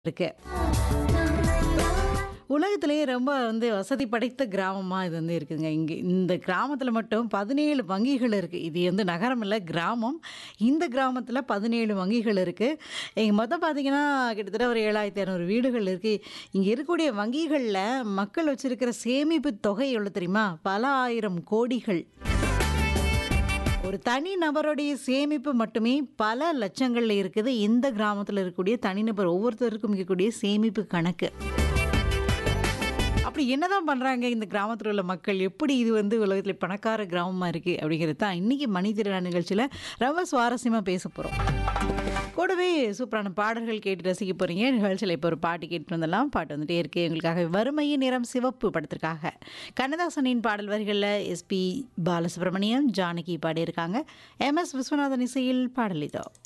இருக்கு. உலகத்திலேயே ரொம்ப வந்து வசதி படைத்த கிராமமா இது வந்து இருக்குதுங்க. இங்க இந்த கிராமத்தில மட்டும் 17 வங்கிகள் இருக்கு. இது வந்து நகரம் இல்ல, கிராமம். இந்த கிராமத்தில 17 வங்கிகள் இருக்கு. இங்க மொத்தம் பார்த்தீங்கன்னா, கிட்டத்தட்ட ஒரு 7,500 வீடுகள் இருக்கு. இங்க இருக்கக்கூடிய வங்கிகள்ல மக்கள் வச்சிருக்கிற சேமிப்பு தொகை எவ்வளோ தெரியுமா? பல ஆயிரம் கோடிகள். ஒரு தனி நபருடைய சேமிப்பு மட்டுமே பல லட்சங்கள்ல இருக்குது. இந்த கிராமத்தில இருக்கக்கூடிய தனிநபர் ஒவ்வொருத்தருக்கும் இருக்கக்கூடிய சேமிப்பு கணக்கு. அப்படி என்னதான் பண்றாங்க இந்த கிராமத்தில உள்ள மக்கள்? எப்படி இது வந்து உலகத்தில பணக்கார கிராமமா இருக்கு? அப்படிங்கிறது தான் இன்னைக்கு மணித்திருநா நிகழ்ச்சியில ரொம்ப சுவாரஸ்யமா பேச போறோம். கூடவே சூப்பரான பாடல்கள் கேட்டு ரசிக்க போறீங்க. நிகழ்ச்சியில இப்போ ஒரு பாட்டு கேட்டுட்டு வந்துடலாம். பாட்டு வந்துட்டே இருக்கு. உங்களுக்காக "வறுமையின் நிறம் சிவப்பு" படத்திற்காக கண்ணதாசனின் பாடல் வரிகள்ல எஸ்பி பாலசுப்ரமணியம், ஜானகி பாடியிருக்காங்க. எம்.எஸ். விஸ்வநாதன் இசையில் பாடல் இதோ.